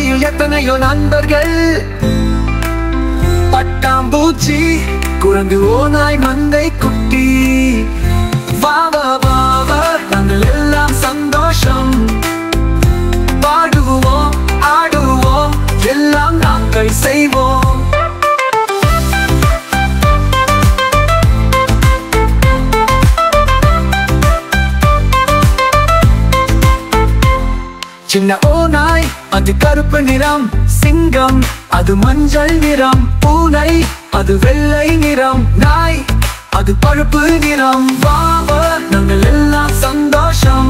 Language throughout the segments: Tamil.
பள்ளியில் எத்தனையோ நண்பர்கள் பட்டாம்பூச்சி குரங்கு ஓநாய் மந்தை குட்டி வா வா வா வா நாங்கள் எல்லாம் சந்தோஷம் பாடுவோம் ஆடுவோம் எல்லாம் நாங்கள் செய்வோம் சின்ன ஓநாய் அது கருப்பு நிறம் சிங்கம் அது மஞ்சள் நிறம் பூனை அது வெள்ளை நிறம் நாய் அது பழுப்பு நிறம் வாவ நாங்கள் எல்லாம் சந்தோஷம்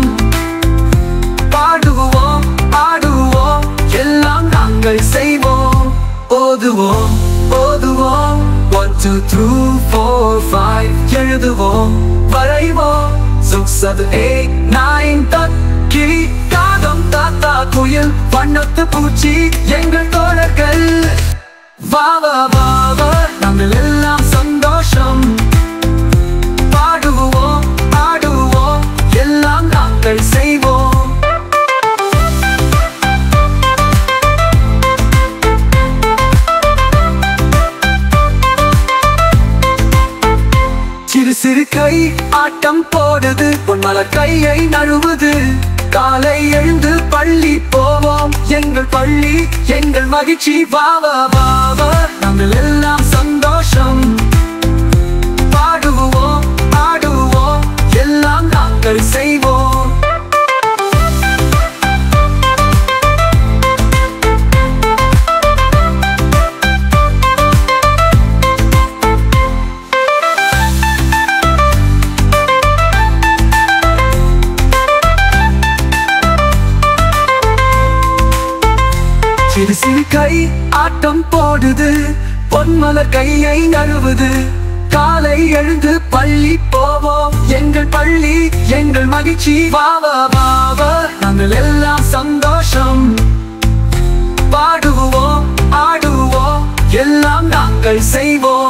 பாடுவோம் ஆடுவோம் எல்லாம் நாங்கள் செய்வோம் ஓதுவோம் ஓதுவோம் one two three four five எழுதுவோம் வரைவோம் சிக்ஸ் செவன் எயிட் நைன் தக்கி காகம் தாத்தா குயில் வண்ணத்து பூச்சி எங்கள் தோழர்கள் வா வா வா வா நாங்கள் எல்லாம் சந்தோஷம் பாடுவோம் ஆடுவோம் எல்லாம் நாங்கள் செய்வோம் சிறு சிறு கை ஆட்டம் போடுது பொன்மலர் கையை நழுவுது காலை எழுந்து பள்ளி போவோம் எங்கள் பள்ளி எங்கள் மகிழ்ச்சி வாவா வாவா நாங்கள் எல்லாம் சந்தோஷம் பாடுவோம் ஆடுவோம் எல்லாம் நாங்கள் செய்வோம் சிறு சிறு கை ஆட்டம் போடுது பொன்மலர் கையை நழுவுது காலை எழுந்து பள்ளி போவோம் எங்கள் பள்ளி எங்கள் மகிழ்ச்சி வாவா வாவா நாங்கள் எல்லாம் சந்தோஷம் பாடுவோம் ஆடுவோம் எல்லாம் நாங்கள் செய்வோம்